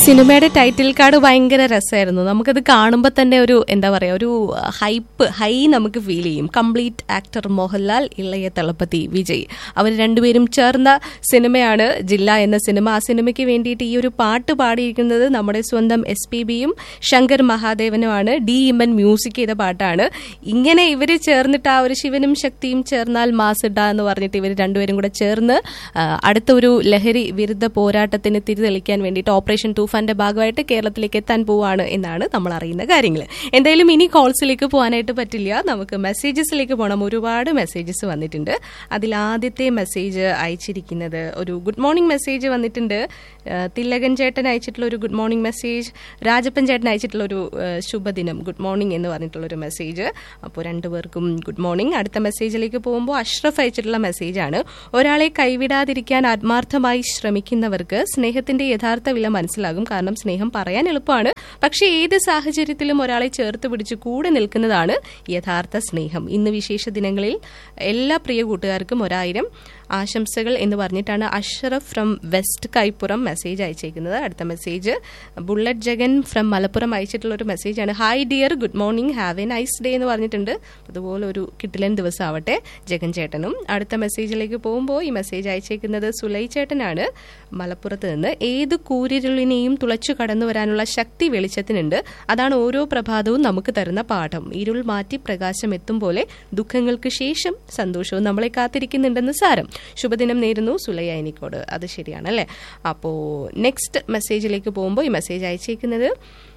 സിനിമയുടെ title card ഭയങ്കര രസമായിരുന്നു നമുക്കത് കാണുമ്പോൾ തന്നെ ഒരു എന്താ പറയുക ഒരു ഹൈപ്പ് ഹൈ നമുക്ക് ഫീൽ ചെയ്യും കംപ്ലീറ്റ് ആക്ടർ മോഹൻലാൽ ഇളയ തളപതി വിജയ് അവർ രണ്ടുപേരും ചേർന്ന സിനിമയാണ് ജില്ല എന്ന സിനിമ ആ സിനിമയ്ക്ക് വേണ്ടിയിട്ട് ഈ ഒരു പാട്ട് പാടിയിരിക്കുന്നത് നമ്മുടെ സ്വന്തം എസ് പി ബിയും ശങ്കർ മഹാദേവനുമാണ് ഡി ഇമൻ മ്യൂസിക് ചെയ്ത പാട്ടാണ് ഇങ്ങനെ ഇവർ ചേർന്നിട്ട് ആ ഒരു ശിവനും ശക്തിയും ചേർന്നാൽ മാസിഡ എന്ന് പറഞ്ഞിട്ട് ഇവർ രണ്ടുപേരും കൂടെ ചേർന്ന് ആ, അടുത്ത ഒരു ലഹരി വിരുദ്ധ പോരാട്ടത്തിന് തിരിതെളിക്കാൻ വേണ്ടിയിട്ട് ഓപ്പറേഷൻ തൂഫാന്റെ ഭാഗമായിട്ട് കേരളത്തിലേക്ക് എത്താൻ പോവാണ് എന്നാണ് നമ്മൾ അറിയുന്ന കാര്യങ്ങൾ എന്തായാലും ഇനി കോൾസിലേക്ക് പോകാനായിട്ട് പറ്റില്ല നമുക്ക് മെസ്സേജസിലേക്ക് പോകണം ഒരുപാട് മെസ്സേജസ് വന്നിട്ടുണ്ട് അതിൽ ആദ്യത്തെ മെസ്സേജ് അയച്ചിരിക്കുന്നത് ഒരു ഗുഡ് മോർണിംഗ് മെസ്സേജ് വന്നിട്ടുണ്ട് ആ, തിലകൻ ചേട്ടൻ അയച്ചിട്ടുള്ള ഒരു ഗുഡ് മോർണിംഗ് മെസ്സേജ് രാജപ്പൻ ചേട്ടൻ അയച്ചിട്ടുള്ള ഒരു ആ, ശുഭദിനം ഗുഡ് മോർണിംഗ് എന്ന് പറഞ്ഞിട്ടുള്ള ഒരു മെസ്സേജ് അപ്പോൾ രണ്ടുപേർക്കും ഗുഡ് മോർണിംഗ് അടുത്ത മെസ്സേജിലേക്ക് പോകുമ്പോൾ അഷ്റഫ് അയച്ചിട്ടുള്ള മെസ്സേജാണ് ഒരാളെ കൈവിടാതിരിക്കാൻ ആത്മാർത്ഥമായി ശ്രമിക്കുന്നവർക്ക് സ്നേഹത്തിന്റെ യഥാർത്ഥ വില മനസ്സിലാകും കാരണം സ്നേഹം പറയാൻ എളുപ്പമാണ് പക്ഷേ ഏത് സാഹചര്യത്തിലും ഒരാളെ ചേർത്ത് പിടിച്ച് കൂടെ നിൽക്കുന്നതാണ് യഥാർത്ഥ സ്നേഹം ഇന്ന് വിശേഷ ദിനങ്ങളിൽ എല്ലാ പ്രിയ കൂട്ടുകാർക്കും ഒരായിരം ആശംസകൾ എന്ന് പറഞ്ഞിട്ടാണ് Ashraf from west Kaipuram message അയച്ചേക്കുന്നത് അടുത്ത message bullet Jagan from Malappuram അയച്ചിട്ടുള്ള ഒരു മെസ്സേജാണ് hi dear good morning have a nice day എന്ന് പറഞ്ഞിട്ടുണ്ട് അതുപോലെ ഒരു കിട്ടിലൻ ദിവസം ആവട്ടെ ജഗൻ ചേട്ടനും അടുത്ത മെസ്സേജിലേക്ക് പോകുമ്പോൾ ഈ മെസ്സേജ് അയച്ചേക്കുന്നത് സുലൈ ചേട്ടനാണ് മലപ്പുറത്ത് നിന്ന് ഏത് കൂരിരുളിനെയും തുളച്ചു കടന്നു വരാനുള്ള ശക്തി വെളിച്ചത്തിനുണ്ട് അതാണ് ഓരോ പ്രഭാതവും നമുക്ക് തരുന്ന പാഠം ഇരുൾ മാറ്റി പ്രകാശം എത്തും പോലെ ദുഃഖങ്ങൾക്ക് ശേഷം സന്തോഷവും നമ്മളെ കാത്തിരിക്കുന്നുണ്ടെന്ന് സാരം ശുഭദിനം നേരുന്നു സുലൈനിക്കോട് അത് ശരിയാണല്ലേ അപ്പോൾ നെക്സ്റ്റ് മെസ്സേജിലേക്ക് പോകുമ്പോൾ ഈ മെസ്സേജ് അയച്ചേക്കുന്നത്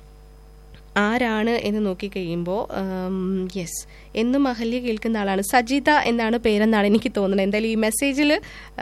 ആരാണ് എന്ന് നോക്കിക്കഴിയുമ്പോൾ യെസ് എന്നും അഹല്യ കേൾക്കുന്ന ആളാണ് സജിത എന്നാണ് പേരെന്നാണ് എനിക്ക് തോന്നുന്നത് എന്തായാലും ഈ മെസ്സേജിൽ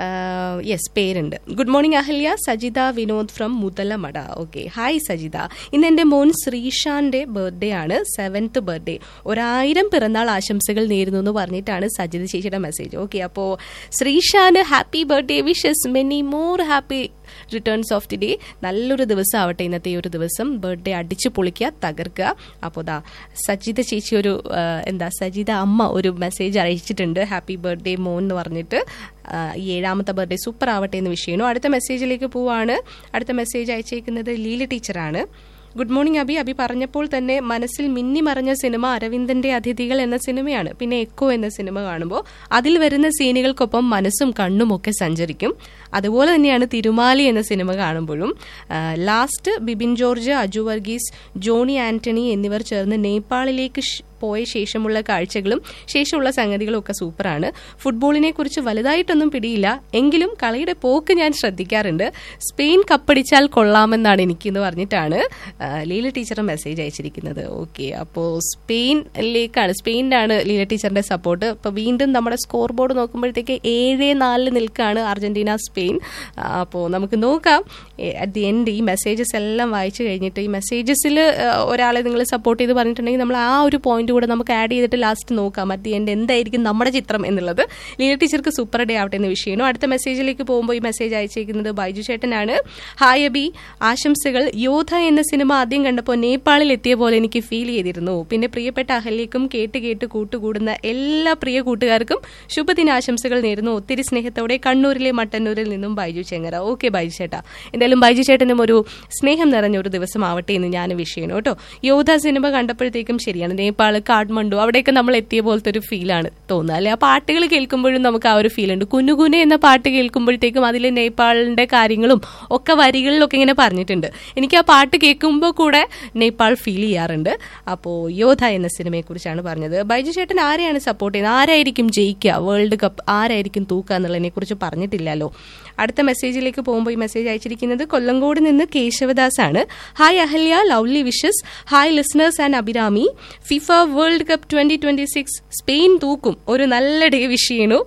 യെസ് പേരുണ്ട് good morning Ahalya Sajitha Vinod from Muthalamada okay hi Sajitha ഇന്ന് എൻ്റെ മോൻ ശ്രീഷാന്റെ ബർത്ത്ഡേ ആണ് സെവൻത്ത് ബർത്ത്ഡേ ഒരായിരം പിറന്നാൾ ആശംസകൾ നേരുന്നു എന്ന് പറഞ്ഞിട്ടാണ് സജിത ചേച്ചിയുടെ മെസ്സേജ് ഓക്കെ അപ്പോൾ ശ്രീഷാന് happy birthday wishes many more happy returns of the day നല്ലൊരു ദിവസം ആവട്ടെ ഇന്നത്തെ ഈ ഒരു ദിവസം ബർത്ത്ഡേ അടിച്ചു പൊളിക്കുക തകർക്കുക അപ്പോൾ ദാ സജിത ചേച്ചി ഒരു ആ, എന്താ സജിത അമ്മ ഒരു മെസ്സേജ് അയച്ചിട്ടുണ്ട് ഹാപ്പി ബർത്ത്ഡേ മോൻ എന്ന് പറഞ്ഞിട്ട് ആ, ഈ ഏഴാമത്തെ ബർത്ത്ഡേ സൂപ്പർ ആവട്ടെ എന്ന് വിഷയണു അടുത്ത മെസ്സേജിലേക്ക് പോവാണ് അടുത്ത മെസ്സേജ് അയച്ചേക്കുന്നത് ലീല ടീച്ചറാണ് ഗുഡ് മോർണിംഗ് അബി അബി പറഞ്ഞപ്പോൾ തന്നെ മനസ്സിൽ മിന്നി മറഞ്ഞ സിനിമ അരവിന്ദന്റെ അതിഥികൾ എന്ന സിനിമയാണ് പിന്നെ എക്കോ എന്ന സിനിമ കാണുമ്പോൾ അതിൽ വരുന്ന സീനുകൾക്കൊപ്പം മനസ്സും കണ്ണും ഒക്കെ സഞ്ചരിക്കും അതുപോലെ തന്നെയാണ് തിരുമാലി എന്ന സിനിമ കാണുമ്പോഴും ആ, ലാസ്റ്റ് ബിബിൻ ജോർജ് അജു വർഗീസ് ജോണി ആന്റണി എന്നിവർ ചേർന്ന് നേപ്പാളിലേക്ക് ഷ്- പോയ ശേഷമുള്ള കാഴ്ചകളും ശേഷമുള്ള സംഗതികളും ഒക്കെ സൂപ്പറാണ് ഫുട്ബോളിനെ കുറിച്ച് വലുതായിട്ടൊന്നും പിടിയില്ല എങ്കിലും കളിയുടെ പോക്ക് ഞാൻ ശ്രദ്ധിക്കാറുണ്ട് സ്പെയിൻ കപ്പടിച്ചാൽ കൊള്ളാമെന്നാണ് എനിക്കെന്ന് പറഞ്ഞിട്ടാണ് ആ, ലീല ടീച്ചർ മെസ്സേജ് അയച്ചിരിക്കുന്നത് ഓക്കെ അപ്പോൾ സ്പെയിനിലേക്കാണ് സ്പെയിനിലാണ് ലീല ടീച്ചറിന്റെ സപ്പോർട്ട് അപ്പോൾ വീണ്ടും നമ്മുടെ സ്കോർ ബോർഡ് നോക്കുമ്പോഴത്തേക്ക് ഏഴ് നാലിൽ നിൽക്കുകയാണ് അർജന്റീന സ്പെയിൻ അപ്പോൾ നമുക്ക് നോക്കാം അറ്റ് ദി എൻഡ് ഈ മെസ്സേജസ് എല്ലാം വായിച്ചു കഴിഞ്ഞിട്ട് ഈ മെസ്സേജസിൽ ഒരാളെ നിങ്ങൾ സപ്പോർട്ട് ചെയ്ത് പറഞ്ഞിട്ടുണ്ടെങ്കിൽ നമ്മൾ ആ ഒരു പോയിന്റ് കൂടെ നമുക്ക് ആഡ് ചെയ്തിട്ട് ലാസ്റ്റ് നോക്കാം അറ്റ് ദി എൻഡ് എന്തായിരിക്കും നമ്മുടെ ചിത്രം എന്നുള്ളത് ലീല ടീച്ചർക്ക് സൂപ്പർ ഡേ ആവട്ടെ എന്ന് വിഷയമാണ് അടുത്ത മെസ്സേജിലേക്ക് പോകുമ്പോൾ ഈ മെസ്സേജ് അയച്ചേക്കുന്നത് ബൈജു ചേട്ടനാണ് ഹായ് അബി ആശംസകൾ യോധ എന്ന സിനിമ ആദ്യം കണ്ടപ്പോൾ നേപ്പാളിൽ എത്തിയ പോലെ എനിക്ക് ഫീൽ ചെയ്തിരുന്നു പിന്നെ പ്രിയപ്പെട്ട അഹല്യക്കും കേട്ട് കേട്ട് കൂട്ടുകൂടുന്ന എല്ലാ പ്രിയ കൂട്ടുകാർക്കും ശുഭദിനാശംസകൾ നേരുന്നു ഒത്തിരി സ്നേഹത്തോടെ കണ്ണൂരിലെ മട്ടന്നൂരിൽ നിന്നും ബൈജു ചെങ്ങര ഓക്കെ ബൈജു ചേട്ടാ എന്തായാലും ബൈജു ചേട്ടനും ഒരു സ്നേഹം നിറഞ്ഞ ഒരു ദിവസം ആവട്ടെ എന്ന് ഞാൻ വിഷയണം കേട്ടോ യോധ സിനിമ കണ്ടപ്പോഴത്തേക്കും ശരിയാണ് നേപ്പാൾ കാഠ്മണ്ഡു അവിടെയൊക്കെ നമ്മൾ എത്തിയ പോലത്തെ ഒരു ഫീലാണ് തോന്നുക അല്ലെ ആ പാട്ടുകൾ കേൾക്കുമ്പോഴും നമുക്ക് ആ ഒരു ഫീൽ ഉണ്ട് കുനുകുനെ എന്ന പാട്ട് കേൾക്കുമ്പോഴത്തേക്കും അതിൽ നേപ്പാളിന്റെ കാര്യങ്ങളും ഒക്കെ വരികളിലൊക്കെ ഇങ്ങനെ പറഞ്ഞിട്ടുണ്ട് എനിക്ക് ആ പാട്ട് കേൾക്കുമ്പോൾ കൂടെ നേപ്പാൾ ഫീൽ ചെയ്യാറുണ്ട് അപ്പോൾ യോധ എന്ന സിനിമയെ കുറിച്ചാണ് പറഞ്ഞത് ബൈജു ചേട്ടൻ ആരെയാണ് സപ്പോർട്ട് ചെയ്യുന്നത് ആരായിരിക്കും ജയിക്കുക വേൾഡ് കപ്പ് ആരായിരിക്കും തൂക്കുക എന്നുള്ളതിനെ കുറിച്ച് പറഞ്ഞിട്ടില്ലല്ലോ അടുത്ത മെസ്സേജിലേക്ക് പോകുമ്പോൾ ഈ മെസ്സേജ് അയച്ചിരിക്കുന്നത് കൊല്ലങ്കോട് നിന്ന് കേശവദാസ് ആണ് hi Ahalya lovely wishes hi listeners and Abhirami FIFA world cup twenty twenty six Spain തൂക്കും ഒരു നല്ല ഡേ വിഷ് ചെയ്യണു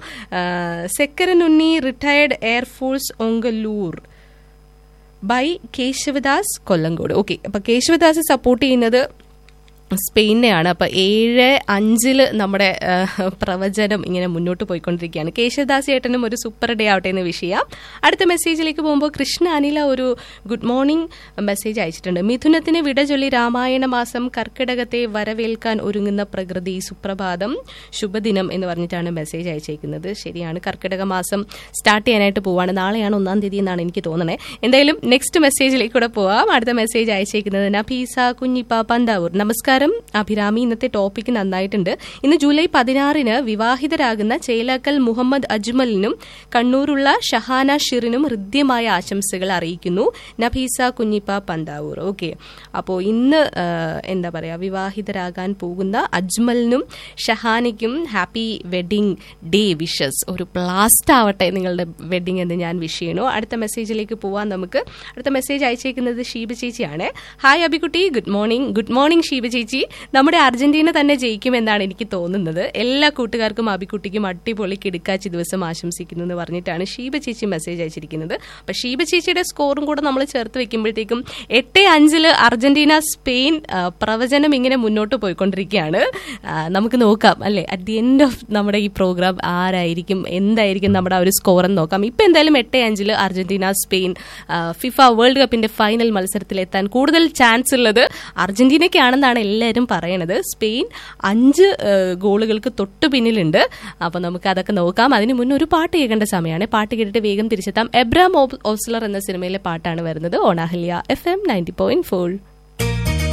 Sekkaranunni retired air force Ongallur bye Keshavadas Kollengode okay അപ്പൊ കേശവദാസ് സപ്പോർട്ട് ചെയ്യുന്നത് സ്പെയിനെയാണ് അപ്പൊ ഏഴ് അഞ്ചില് നമ്മുടെ ആ, പ്രവചനം ഇങ്ങനെ മുന്നോട്ട് പോയിക്കൊണ്ടിരിക്കുകയാണ് കേശവദാസ് ചേട്ടനും ഒരു സൂപ്പർ ഡേ ആവട്ടെ എന്ന് വിഷയം അടുത്ത മെസ്സേജിലേക്ക് പോകുമ്പോൾ കൃഷ്ണ അനില ഒരു ഗുഡ് മോർണിംഗ് മെസ്സേജ് അയച്ചിട്ടുണ്ട് മിഥുനത്തിന് വിട ചൊല്ലി രാമായണ മാസം കർക്കിടകത്തെ വരവേൽക്കാൻ ഒരുങ്ങുന്ന പ്രകൃതി സുപ്രഭാതം ശുഭദിനം എന്ന് പറഞ്ഞിട്ടാണ് മെസ്സേജ് അയച്ചേക്കുന്നത് ശരിയാണ് കർക്കിടക മാസം സ്റ്റാർട്ട് ചെയ്യാനായിട്ട് പോവാണ് നാളെയാണ് ഒന്നാം തീയതി എന്നാണ് എനിക്ക് തോന്നണേ എന്തായാലും നെക്സ്റ്റ് മെസ്സേജിലേക്ക് കൂടെ പോവാം അടുത്ത മെസ്സേജ് അയച്ചേക്കുന്നത് നഫീസ കുഞ്ഞിപ്പ പന്താവൂർ നമസ്കാരം അഭിരാമി ഇന്നത്തെ ടോപ്പിക് നന്നായിട്ടുണ്ട് ഇന്ന് ജൂലൈ പതിനാറിന് വിവാഹിതരാകുന്ന ചേലാക്കൽ മുഹമ്മദ് അജ്മലിനും കണ്ണൂരുള്ള ഷഹാന ഷിറിനും ഹൃദ്യമായ ആശംസകൾ അറിയിക്കുന്നു നഫീസ കുഞ്ഞിപ്പ പന്താവൂർ ഓക്കെ അപ്പോൾ ഇന്ന് ആ, എന്താ പറയാ വിവാഹിതരാകാൻ പോകുന്ന അജ്മലിനും ഷഹാനയ്ക്കും ഹാപ്പി വെഡിങ് ഡേ വിഷസ് ഒരു ബ്ലാസ്റ്റ് ആവട്ടെ നിങ്ങളുടെ വെഡിങ് എന്ന് ഞാൻ വിഷ് ചെയ്യണു അടുത്ത മെസ്സേജിലേക്ക് പോവാൻ നമുക്ക് അടുത്ത മെസ്സേജ് അയച്ചേക്കുന്നത് ഷീബ ചേച്ചിയാണ് ഹായ് അബിക്കുട്ടി good morning good morning Sheeba ചേച്ചി നമ്മുടെ അർജന്റീന തന്നെ ജയിക്കുമെന്നാണ് എനിക്ക് തോന്നുന്നത് എല്ലാ കൂട്ടുകാർക്കും അബിക്കുട്ടിക്കും അടിപൊളി കിടുക്കാച്ചി ദിവസം ആശംസിക്കുന്നു എന്ന് പറഞ്ഞിട്ടാണ് ഷീബ ചേച്ചി മെസ്സേജ് അയച്ചിരിക്കുന്നത് അപ്പൊ ഷീബ ചേച്ചിയുടെ സ്കോറും കൂടെ നമ്മൾ ചേർത്ത് വെക്കുമ്പോഴത്തേക്കും എട്ട് അഞ്ചില് അർജന്റീന സ്പെയിൻ ആ, പ്രവചനം ഇങ്ങനെ മുന്നോട്ട് പോയിക്കൊണ്ടിരിക്കുകയാണ് ആ, നമുക്ക് നോക്കാം അല്ലെ അറ്റ് ദി എൻഡ് ഓഫ് നമ്മുടെ ഈ പ്രോഗ്രാം ആരായിരിക്കും എന്തായിരിക്കും നമ്മുടെ ആ ഒരു സ്കോർ എന്ന് നോക്കാം ഇപ്പൊ എന്തായാലും എട്ട് അഞ്ചില് അർജന്റീന സ്പെയിൻ ആ, ഫിഫ വേൾഡ് കപ്പിന്റെ ഫൈനൽ മത്സരത്തിലെത്താൻ കൂടുതൽ ചാൻസ് ഉള്ളത് അർജന്റീനയ്ക്കാണെന്നാണ് എല്ലാവരും പറയണത് സ്പെയിൻ അഞ്ച് ആ, ഗോളുകൾക്ക് തൊട്ടു പിന്നിലുണ്ട് അപ്പൊ നമുക്ക് അതൊക്കെ നോക്കാം അതിന് മുന്നേ ഒരു പാട്ട് കേൾക്കേണ്ട സമയമാണ് പാട്ട് കേട്ടിട്ട് വേഗം തിരിച്ചെത്താം എബ്രാം ഓസ്ലർ എന്ന സിനിമയിലെ പാട്ടാണ് വരുന്നത് ഓണാഹല്യ F M ninety point four